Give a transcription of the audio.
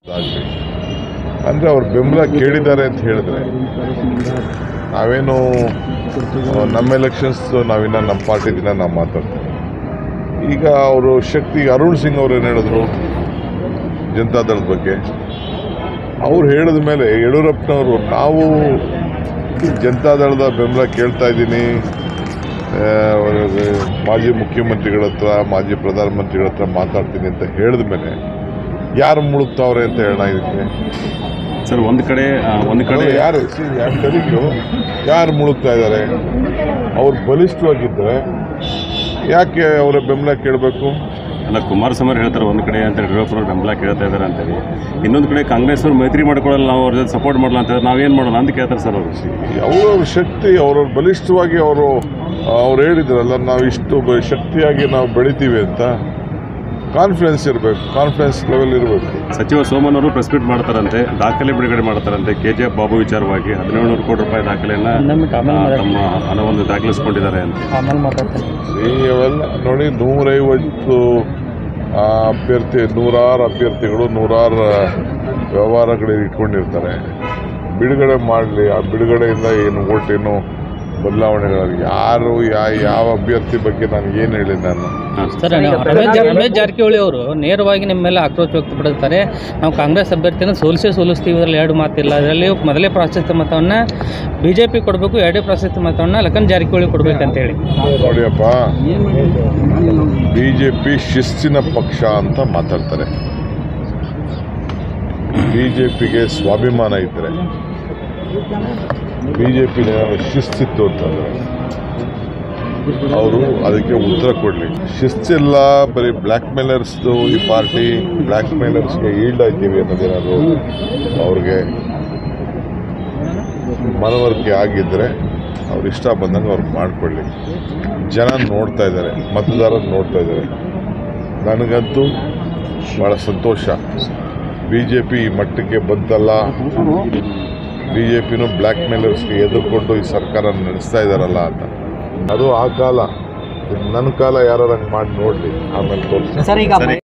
ಆಗಲಿ ಅಂದರೆ ಅವ್ರ ಬೆಂಬಲ ಕೇಳಿದ್ದಾರೆ ಅಂತ ಹೇಳಿದ್ರೆ ನಾವೇನು ಆ, ನಮ್ಮ ಎಲೆಕ್ಷನ್ಸ್ ನಾವಿನ್ನ ನಮ್ಮ ಪಾರ್ಟಿ ದಿನ ನಾವು ಮಾತಾಡ್ತೀವಿ ಈಗ ಅವರು ಶಕ್ತಿ ಅರುಣ್ ಸಿಂಗ್ ಅವ್ರು ಏನು ಹೇಳಿದ್ರು ಜನತಾದಳದ ಬಗ್ಗೆ ಅವ್ರು ಹೇಳಿದ ಮೇಲೆ ಯಡಿಯೂರಪ್ಪನವರು ನಾವು ಜನತಾದಳದ ಬೆಂಬಲ ಕೇಳ್ತಾ ಇದ್ದೀನಿ ಆ, ಅವ್ರಿಗೆ ಮಾಜಿ ಮುಖ್ಯಮಂತ್ರಿಗಳ ಹತ್ರ ಮಾಜಿ ಪ್ರಧಾನಮಂತ್ರಿಗಳ ಹತ್ರ ಮಾತಾಡ್ತೀನಿ ಅಂತ ಹೇಳಿದ ಮೇಲೆ ಯಾರು ಮುಳುಗ್ತಾವ್ರೆ ಅಂತ ಹೇಳೋಣ ಇದಕ್ಕೆ ಸರ್ ಒಂದು ಕಡೆ ಆ, ಒಂದು ಕಡೆ ಅಲ್ಲ, ಯಾರು ಯಾರು ಯಾರು ಮುಳುಗ್ತಾ ಇದ್ದಾರೆ ಅವ್ರು ಬಲಿಷ್ಠವಾಗಿದ್ದರೆ ಯಾಕೆ ಅವರ ಬೆಂಬಲ ಕೇಳಬೇಕು ಅಲ್ಲ ಕುಮಾರಸ್ವಾಮಿ ಅವ್ರು ಹೇಳ್ತಾರೆ ಒಂದು ಕಡೆ ಅಂತ ಯಡಿಯೂರಪ್ಪನವ್ರು ಬೆಂಬಲ ಕೇಳ್ತಾ ಇದ್ದಾರೆ ಅಂತೇಳಿ ಇನ್ನೊಂದು ಕಡೆ ಕಾಂಗ್ರೆಸ್ ಅವ್ರು ಮೈತ್ರಿ ಮಾಡ್ಕೊಳ್ಳಲ್ಲ ನಾವು ಅವ್ರ ಜೊತೆ ಸಪೋರ್ಟ್ ಮಾಡಲ್ಲ ಅಂತ ನಾವೇನು ಮಾಡೋಣ ಅಂತ ಕೇಳ್ತಾರೆ ಸರ್ ಅವರು ಅವರವ್ರ ಶಕ್ತಿ ಅವರವ್ರ ಬಲಿಷ್ಠವಾಗಿ ಅವರು ಅವ್ರು ಹೇಳಿದ್ರಲ್ಲ ನಾವು ಇಷ್ಟು ಬ- ಶಕ್ತಿಯಾಗಿ ನಾವು ಬೆಳಿತೀವಿ ಅಂತ ಕಾನ್ಫಿಡೆನ್ಸ್ ಇರಬೇಕು ಕಾನ್ಫಿಡೆನ್ಸ್ ಲೆವೆಲ್ ಇರಬೇಕು ಸಚಿವ ಸೋಮನ್ ಅವರು ಪ್ರೆಸ್ ಮೀಟ್ ಮಾಡ್ತಾರಂತೆ ದಾಖಲೆ ಬಿಡುಗಡೆ ಮಾಡ್ತಾರಂತೆ ಕೆ ಜಿ ಎಫ್ ಬಾಬು ವಿಚಾರವಾಗಿ ಹದಿನೇಳು ನೂರು ಕೋಟಿ ರೂಪಾಯಿ ದಾಖಲೆಯನ್ನ ಆ, ತಮ್ಮ ಹಣವನ್ನು ದಾಖಲಿಸ್ಕೊಂಡಿದ್ದಾರೆ ಅಂತ ಆಮೇಲೆ ಮಾತಾಡ್ತೀನಿ ಈ ಅವೆಲ್ಲ ನೋಡಿ ನೂರೈವತ್ತು ಆ, ಅಭ್ಯರ್ಥಿ ನೂರಾರು ಅಭ್ಯರ್ಥಿಗಳು ನೂರಾರು ವ್ಯವಹಾರಗಳು ಇಟ್ಕೊಂಡಿರ್ತಾರೆ ಬಿಡುಗಡೆ ಮಾಡಲಿ ಆ ಬಿಡುಗಡೆಯಿಂದ ಏನು ಓಟ್ ಏನು ಬದಲಾವಣೆಗಳು ಯಾರು ಯಾ ಯಾವ ಅಭ್ಯರ್ಥಿ ಬಗ್ಗೆ ನಾನು ಏನು ಹೇಳಿ ನಾನು ಸರ್ ನೀವು ರಮೇಶ್ ಜಾ- ರಮೇಶ್ ಜಾರಕಿಹೊಳಿ ಅವರು ನೇರವಾಗಿ ನಿಮ್ಮ ಮೇಲೆ ಆಕ್ರೋಶ ವ್ಯಕ್ತಪಡಿಸ್ತಾರೆ ನಾವು ಕಾಂಗ್ರೆಸ್ ಅಭ್ಯರ್ಥಿನ ಸೋಲಿಸೇ ಸೋಲಿಸ್ತೀವಿ ಇದರಲ್ಲಿ ಎರಡು ಮಾತಿಲ್ಲ ಅದರಲ್ಲಿ ಮೊದಲೇ ಪ್ರಾಶಸ್ತ್ಯ ಮತವನ್ನು ಬಿ ಜೆ ಪಿ ಕೊಡಬೇಕು ಎರಡೇ ಪ್ರಾಶಸ್ತ್ಯ ಮತವನ್ನು ಲಖನ್ ಜಾರಕಿಹೊಳಿ ಕೊಡಬೇಕಂತೇಳಿ ನೋಡಿಯಪ್ಪ ಬಿ ಜೆ ಪಿ ಶಿಸ್ತಿನ ಪಕ್ಷ ಅಂತ ಮಾತಾಡ್ತಾರೆ ಬಿ ಜೆ ಪಿಗೆ ಸ್ವಾಭಿಮಾನ ಇದ್ದರೆ ಬಿ ಜೆ ಪಿ ಶಿಸ್ತಿತ್ತು ಅಂತಂದರೆ ಅವರು ಅದಕ್ಕೆ ಉತ್ತರ ಕೊಡಲಿ ಶಿಸ್ತಿಲ್ಲ ಬರೀ ಬ್ಲ್ಯಾಕ್ ಮೇಲರ್ಸ್ದು ಈ ಪಾರ್ಟಿ ಬ್ಲ್ಯಾಕ್ ಮೇಲರ್ಸ್ಗೆ ಈಲ್ಡ್ ಆಯ್ತೀವಿ ಅನ್ನೋದೇನಾದ್ರು ಅವ್ರಿಗೆ ಮನವರಿಕೆ ಆಗಿದ್ದರೆ ಅವ್ರು ಇಷ್ಟ ಬಂದಂಗೆ ಅವ್ರು ಮಾಡಿಕೊಳ್ಳಿ ಜನ ನೋಡ್ತಾ ಇದ್ದಾರೆ ಮತದಾರರು ನೋಡ್ತಾ ಇದ್ದಾರೆ ನನಗಂತೂ ಭಾಳ ಸಂತೋಷ ಬಿ ಜೆ ಪಿ ಈ ಮಟ್ಟಕ್ಕೆ ಬಂತಲ್ಲ ಬಿ ಜೆ ಪಿನೂ ಬ್ಲ್ಯಾಕ್ ಮೇಲರ್ಸ್ಗೆ ಎದುರ್ಕೊಂಡು ಈ ಸರ್ಕಾರ ನಡೆಸ್ತಾ ಇದ್ದಾರಲ್ಲ ಅಂತ ಅದು ಆ ಕಾಲ ಇದು ನನ್ನ ಕಾಲ ಯಾರು ಹಂಗೆ ಮಾಡಿ ನೋಡಲಿ ಆಮೇಲೆ ತೋರಿಸ್ತೀನಿ ಸರ್ ಈಗ ಸರಿ